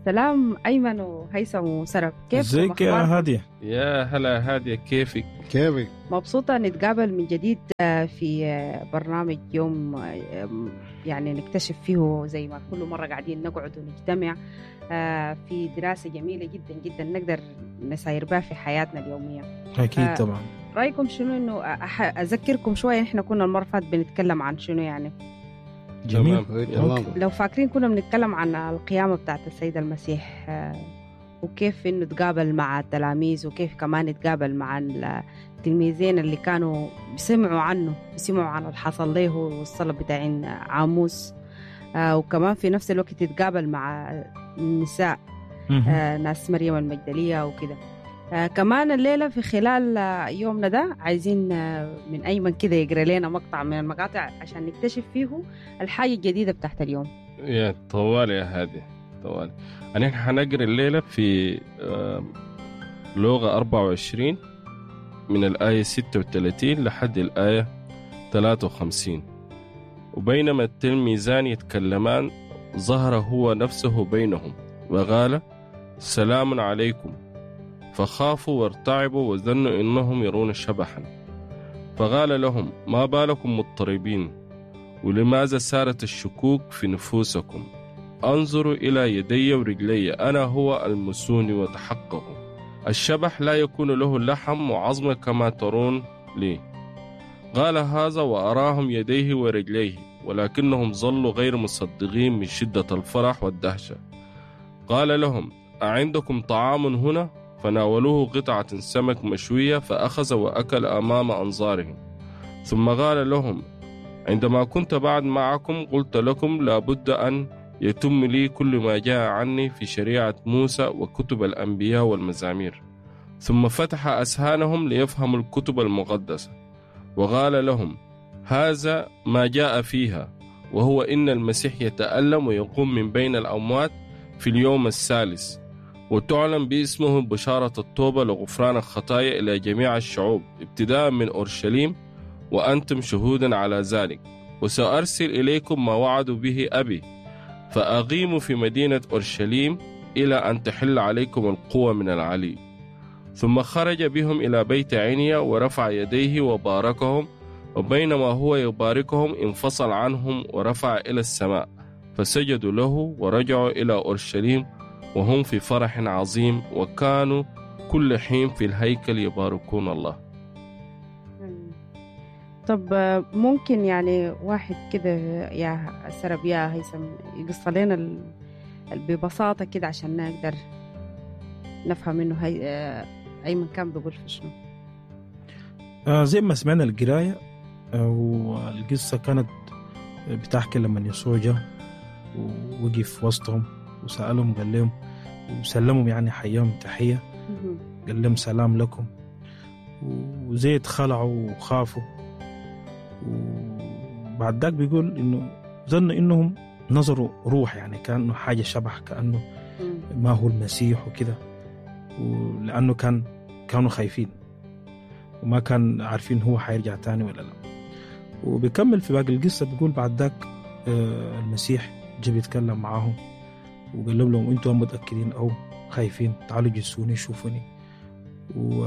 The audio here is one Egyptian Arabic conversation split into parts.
سلام ايمن وهيثم وسرب كيف ازيك يا هاديه يا هلا هادية كيفك كيفك؟ مبسوطة نتقابل من جديد آه، في آه، برنامج يوم آه، يعني نكتشف فيه زي ما كل مرة قاعدين نقعد ونجتمع آه، في دراسة جميلة جدا جدا نقدر نساير بها في حياتنا اليومية اكيد آه. طبعا رأيكم شنو إنه أح- أذكركم شوية إحنا كنا المرة اللي فاتت بنتكلم عن شنو يعني جميل تمام. تمام أوكي. لو فاكرين كنا بنتكلم عن القيامة بتاعت السيد المسيح آه، وكيف إنه تقابل مع التلاميذ وكيف كمان يتقابل مع التلميذين اللي كانوا سمعوا عنه سمعوا عن اللي حصل له والصلب بتاعين عاموس آه، وكمان في نفس الوقت يتقابل مع النساء مهم. آه، ناس مريم المجدلية وكده آه، كمان الليلة في خلال آه، يومنا ده عايزين آه، من أيمن كده يقرأ لنا مقطع من المقاطع عشان نكتشف فيه الحاجة الجديدة بتاعت اليوم يا طوال يا هادي طوال أنا حنقرا الليلة في آم، لغة 24 من الآية 36 لحد الآية 53 وبينما التلميذان يتكلمان ظهر هو نفسه بينهم وقال سلام عليكم فخافوا وارتعبوا وظنوا انهم يرون شبحا فقال لهم ما بالكم مضطربين ولماذا سارت الشكوك في نفوسكم انظروا الى يدي ورجلي انا هو المسوني وتحققوا الشبح لا يكون له لحم وعظم كما ترون لي قال هذا واراهم يديه ورجليه ولكنهم ظلوا غير مصدقين من شده الفرح والدهشه قال لهم أعندكم طعام هنا؟ فناولوه قطعة سمك مشوية فأخذ وأكل أمام أنظارهم ثم قال لهم عندما كنت بعد معكم قلت لكم لابد أن يتم لي كل ما جاء عني في شريعة موسى وكتب الأنبياء والمزامير ثم فتح أسهانهم ليفهموا الكتب المقدسة وقال لهم هذا ما جاء فيها وهو إن المسيح يتألم ويقوم من بين الأموات في اليوم الثالث وتعلن باسمه بشارة التوبة لغفران الخطايا إلى جميع الشعوب ابتداء من أورشليم وأنتم شهودا على ذلك وسأرسل إليكم ما وعدوا به أبي فأقيموا في مدينة أورشليم إلى أن تحل عليكم القوة من العلي ثم خرج بهم إلى بيت عنيا ورفع يديه وباركهم وبينما هو يباركهم انفصل عنهم ورفع إلى السماء فسجدوا له ورجعوا إلى أورشليم وهم في فرح عظيم وكانوا كل حين في الهيكل يباركون الله طب آه، ممكن يعني واحد كده يا سرب يا هيثم يقص لنا ال- ال- ببساطة كده عشان نقدر نفهم إنه هي آه، أيمن كان بيقول في شنو آه زي ما سمعنا القرايه آه والقصه كانت بتحكي لما يسوع جاء ووقف وسطهم وسالهم قال لهم وسلمهم يعني حياهم تحيه مهم. قال لهم سلام لكم وزي اتخلعوا وخافوا وبعد ذاك بيقول انه ظنوا انهم نظروا روح يعني كانه حاجه شبح كانه مم. ما هو المسيح وكده ولانه كان كانوا خايفين وما كان عارفين هو حيرجع تاني ولا لا وبيكمل في باقي القصه بيقول بعد ذاك آه، المسيح جه بيتكلم معاهم وقال لهم لو انتم متاكدين او خايفين تعالوا جسوني شوفوني و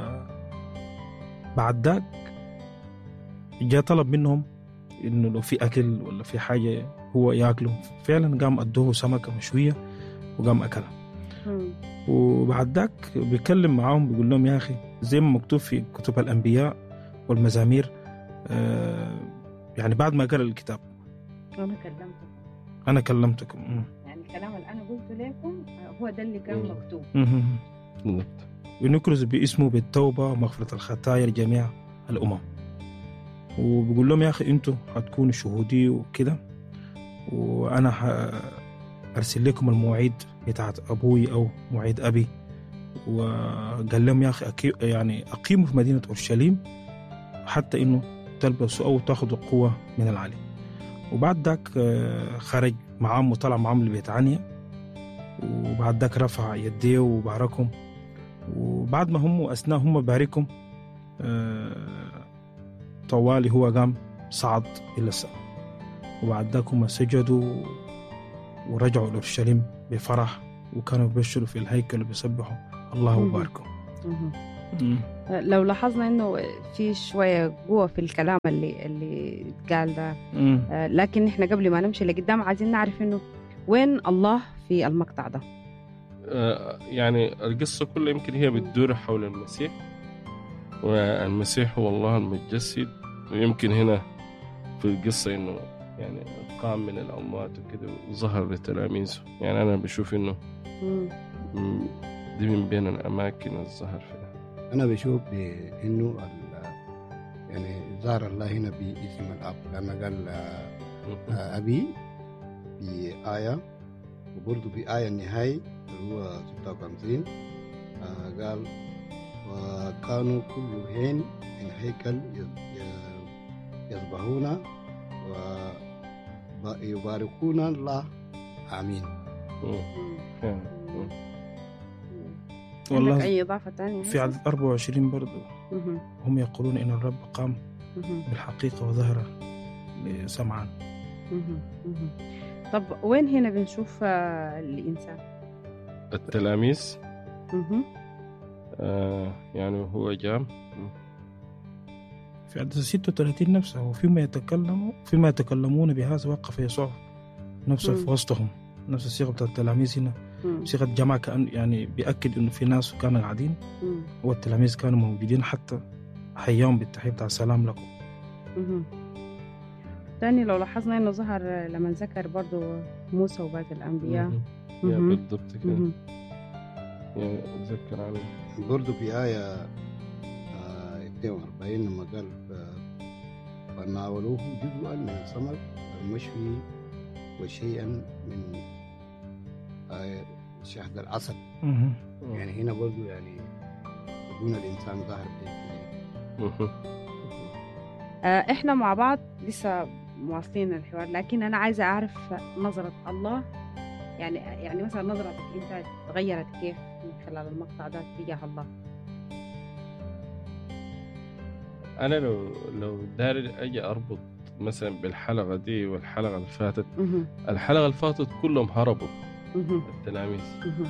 بعد ذاك جاء طلب منهم انه لو في اكل ولا في حاجه هو ياكله فعلا قام ادوه سمكه مشويه وقام اكلها مم. وبعد ذاك بيتكلم معاهم بيقول لهم يا اخي زي ما مكتوب في كتب الانبياء والمزامير آه يعني بعد ما قرا الكتاب أنا كلمتكم انا كلمتكم مم. يعني الكلام اللي أنا قلته لكم آه، هو ده اللي كان مم. مكتوب مم. بالضبط. ونكرز باسمه بالتوبه ومغفره الخطايا لجميع الامم وبيقول لهم يا اخي انتوا حتكونوا شهودي وكده وانا ح- ارسل لكم المواعيد بتاعت ابوي او مواعيد ابي وقال لهم يا اخي أكي يعني اقيموا في مدينه اورشليم حتى انه تلبسوا او تاخذوا قوه من العلي وبعد ذاك آه، خرج معاهم وطلع معاهم لبيت عنيا وبعد ذاك رفع يديه وباركهم وبعد ما هم اثناء هم باركهم آه، طوالي هو قام صعد الى السماء وبعد ذاك هم سجدوا ورجعوا لاورشليم بفرح وكانوا بيبشروا في الهيكل وبيسبحوا الله مم. وباركوا مهم. مم. لو لاحظنا انه في شويه قوه في الكلام اللي اللي اتقال ده مم. آه، لكن احنا قبل ما نمشي لقدام عايزين نعرف انه وين الله في المقطع ده آه، يعني القصة كلها يمكن هي بتدور حول المسيح والمسيح هو الله المتجسد ويمكن هنا في القصة إنه يعني قام من الأموات وكده وظهر لتلاميذه يعني أنا بشوف إنه مم. م- دي من بين الأماكن الظهر فيها انا بشوف بانه ال- يعني ظهر الله هنا باسم الاب لما قال آه، ابي بآية وبرضه بآية النهاية اللي هو 56 آه، قال وكانوا كل حين في الهيكل يذ- ي- يذبحون ويباركون الله آمين مم. مم. فعلا. مم. والله عندك اي اضافه ثانيه في عدد 24 برضو مهم. هم يقولون إن الرب قام مهم. بالحقيقة وظهر لسمعان مهم. مهم. طب وين هنا بنشوف آه، الانسان التلاميذ مهم. آه يعني هو جام في عدد 36 نفسه وفيما يتكلموا فيما يتكلمون بهذا وقف يسوع نفسه مم. في وسطهم نفس الصيغة بتاعت التلاميذ هنا مم. صيغة جمع كأن يعني بيأكد إنه في ناس كانوا قاعدين مم. والتلاميذ كانوا موجودين حتى حياهم بالتحية بتاع السلام لكم مهم. تاني لو لاحظنا انه ظهر لما ذكر برضو موسى وباقي الانبياء مم. يا مهم. بالضبط كده مهم. يعني اتذكر عنه برضه في آية آه، 42 لما قال ف- فناولوه جزءا من السمك المشوي وشيئا من آه، شهد العسل مهم. يعني هنا برضه يعني يكون الإنسان ظاهر بإذن مهم. آه، احنا مع بعض لسه مواصلين الحوار لكن انا عايزه اعرف نظره الله يعني يعني مثلا نظرتك انت تغيرت كيف من خلال المقطع ده تجاه الله انا لو لو داري اجي اربط مثلا بالحلقه دي والحلقه اللي فاتت مهم. الحلقه اللي فاتت كلهم هربوا مهم. التلاميذ مهم.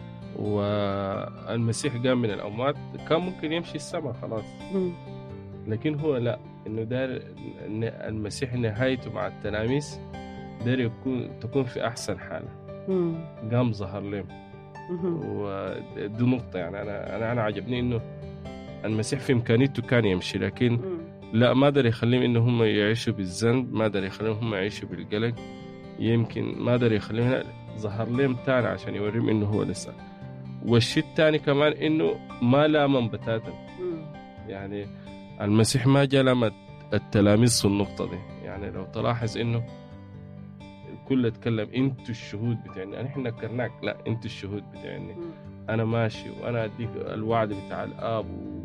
والمسيح قام من الاموات كان ممكن يمشي السماء خلاص مهم. لكن هو لا انه دار إن المسيح نهايته مع التلاميذ دار يكون تكون في احسن حاله مهم. قام ظهر لهم مهم. ودي نقطه يعني انا انا انا عجبني انه المسيح في امكانيته كان يمشي لكن مهم. لا ما قدر يخليهم ان هم يعيشوا بالذنب ما قدر يخليهم هم يعيشوا بالقلق يمكن ما قدر يخليهم لا، ظهر لهم تاني عشان يوريهم انه هو لسه والشيء الثاني كمان انه ما لامم بتاتا مهم. يعني المسيح ما جاء لما التلاميذ في النقطة دي يعني لو تلاحظ انه الكل اتكلم انتوا الشهود بتاعنا نحن نكرناك لا انتوا الشهود بتاعنا مهم. انا ماشي وانا اديك الوعد بتاع الاب و...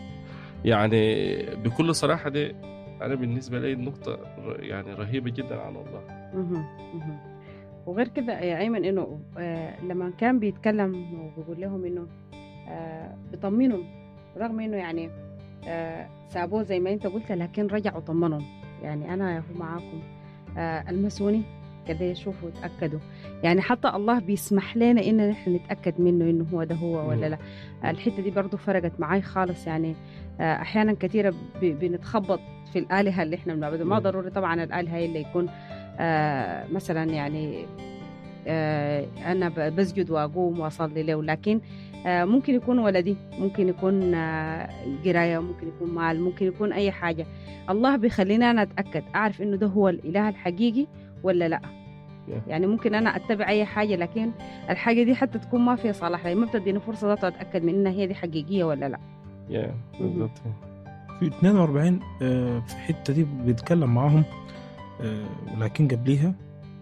يعني بكل صراحه دي انا بالنسبه لي نقطه ر- يعني رهيبه جدا عن الله مهم. مهم. وغير كده يا ايمن انه آه لما كان بيتكلم وبيقول لهم انه آه بيطمنهم رغم انه يعني آه سابوه زي ما انت قلت لكن رجعوا طمنهم يعني انا هو معاكم آه المسوني كده يشوفوا يتاكدوا يعني حتى الله بيسمح لنا ان نحن نتاكد منه انه هو ده هو ولا لا الحته دي برضو فرقت معاي خالص يعني آه، احيانا كثيره ب- بنتخبط في الالهه اللي احنا بنعبدها ما مم. ضروري طبعا الالهه هي اللي يكون آه، مثلا يعني آه، انا ب- بسجد واقوم واصلي له لكن آه، ممكن يكون ولدي ممكن يكون آه، قرايه ممكن يكون مال ممكن يكون اي حاجه الله بيخليني انا اتاكد اعرف انه ده هو الاله الحقيقي ولا لا Yeah. يعني ممكن انا اتبع اي حاجه لكن الحاجه دي حتى تكون ما فيها صلاح لي ما بتديني فرصه ذاته اتاكد من انها هي دي حقيقيه ولا لا يا بالضبط في 42 آه، في الحتة دي بيتكلم معاهم آه، ولكن قبليها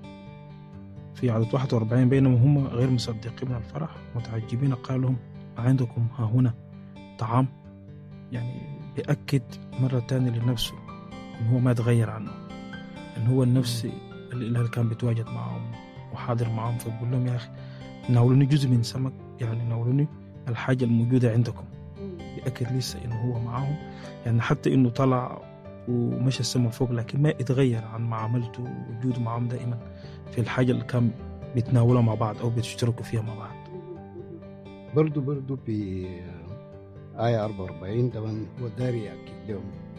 في عدد 41 بينما هم غير مصدقين من الفرح متعجبين قال لهم ما عندكم ها هنا طعام يعني بيأكد مرة تانية لنفسه إن هو ما تغير عنه إن هو النفس الإله اللي كان بيتواجد معهم وحاضر معهم فبقول لهم يا أخي ناولوني جزء من سمك يعني ناولوني الحاجة الموجودة عندكم بيأكد لسه إنه هو معاهم يعني حتى إنه طلع ومشى السما فوق لكن ما اتغير عن معاملته ووجوده معاهم دائما في الحاجة اللي كان بيتناولوا مع بعض أو بيشتركوا فيها مع بعض برضو برضو في آية 44 طبعا هو داري يأكد لهم